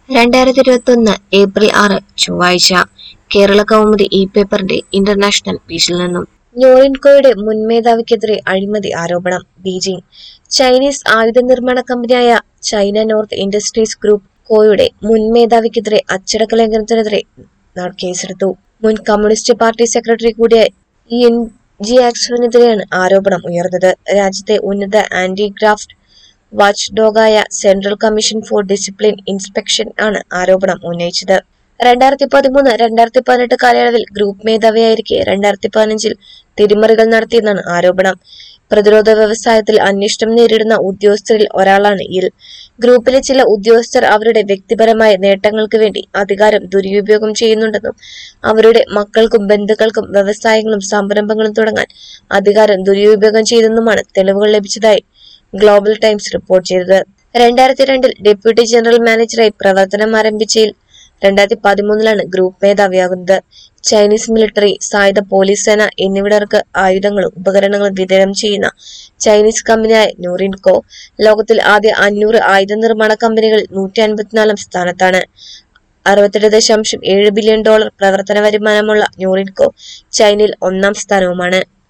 രണ്ടായിരത്തി ഇരുപത്തി ഒന്ന് ഏപ്രിൽ ആറ് ചൊവ്വാഴ്ച കേരള കൗമുദി ഇ പേപ്പറിന്റെ ഇന്റർനാഷണൽ പേജിൽ നിന്നും ന്യൂറിൻകോയുടെ മുൻ മേധാവിക്കെതിരെ അഴിമതി ആരോപണം ബീജിംഗ് ചൈനീസ് ആയുധ നിർമ്മാണ കമ്പനിയായ ചൈന നോർത്ത് ഇൻഡസ്ട്രീസ് ഗ്രൂപ്പ് കോയുടെ മുൻ മേധാവിക്കെതിരെ അച്ചടക്ക ലംഘനത്തിനെതിരെ ന- കേസെടുത്തു മുൻ കമ്മ്യൂണിസ്റ്റ് പാർട്ടി സെക്രട്ടറി കൂടിയ ഇ എൻ ജി ആക്സണിനെതിരെയാണ് ആരോപണം ഉയർന്നത് രാജ്യത്തെ ഉന്നത ആന്റി ഗ്രാഫ്റ്റ് വാച്ച് ഡോഗായ central commission for discipline inspection ആണ് ആരോപണം ഉന്നയിച്ചത് രണ്ടായിരത്തി പതിമൂന്ന് രണ്ടായിരത്തി പതിനെട്ട് കാലയളവിൽ ഗ്രൂപ്പ് മേധാവിയായിരിക്കെ രണ്ടായിരത്തി പതിനഞ്ചിൽ തിരിമറികൾ നടത്തിയെന്നാണ് ആരോപണം പ്രതിരോധ വ്യവസായത്തിൽ അന്വേഷണം നേരിടുന്ന ഉദ്യോഗസ്ഥരിൽ ഒരാളാണ് ഇൽ ഗ്രൂപ്പിലെ ചില ഉദ്യോഗസ്ഥർ അവരുടെ വ്യക്തിപരമായ നേട്ടങ്ങൾക്ക് വേണ്ടി അധികാരം ദുരുപയോഗം ചെയ്യുന്നുണ്ടെന്നും അവരുടെ മക്കൾക്കും ബന്ധുക്കൾക്കും വ്യവസായങ്ങളും സംരംഭങ്ങളും തുടങ്ങാൻ അധികാരം ദുരുപയോഗം ചെയ്തെന്നുമാണ് തെളിവുകൾ ലഭിച്ചതായി ഗ്ലോബൽ ടൈംസ് റിപ്പോർട്ട് ചെയ്തത് രണ്ടായിരത്തി രണ്ടിൽ ഡെപ്യൂട്ടി ജനറൽ മാനേജറായി പ്രവർത്തനം ആരംഭിച്ചയിൽ രണ്ടായിരത്തി പതിമൂന്നിലാണ് ഗ്രൂപ്പ് മേധാവിയാകുന്നത് ചൈനീസ് മിലിറ്ററി സായുധ പോലീസ് സേന എന്നിവിടർക്ക് ആയുധങ്ങളും ഉപകരണങ്ങളും വിതരണം ചെയ്യുന്ന ചൈനീസ് കമ്പനിയായ ന്യൂറിൻകോ ലോകത്തിൽ ആദ്യ അഞ്ഞൂറ് ആയുധ നിർമ്മാണ കമ്പനികളിൽ നൂറ്റി അൻപത്തിനാലാം സ്ഥാനത്താണ് അറുപത്തെട്ട് ദശാംശം ഏഴ് ബില്യൺ ഡോളർ പ്രവർത്തന വരുമാനമുള്ള ന്യൂറിൻകോ ചൈനയിൽ ഒന്നാം സ്ഥാനവുമാണ്